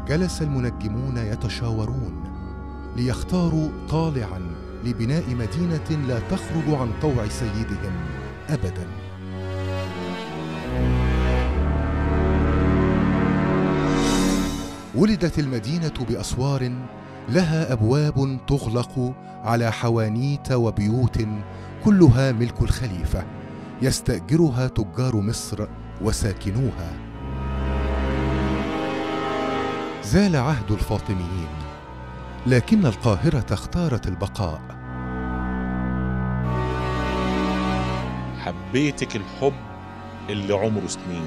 جلس المنجمون يتشاورون ليختاروا طالعا لبناء مدينه لا تخرج عن طوع سيدهم ابدا ولدت المدينه باسوار لها ابواب تغلق على حوانيت وبيوت كلها ملك الخليفه يستاجرها تجار مصر وساكنوها زال عهد الفاطميين لكن القاهره اختارت البقاء حبيتك الحب اللي عمره سنين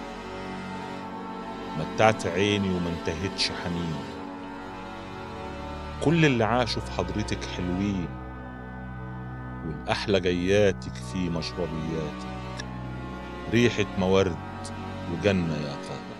متعت عيني وما انتهتش حنين كل اللي عاشوا في حضرتك حلوين والأحلى جياتك في مشربياتك ريحة موارد وجنة يا قاهرة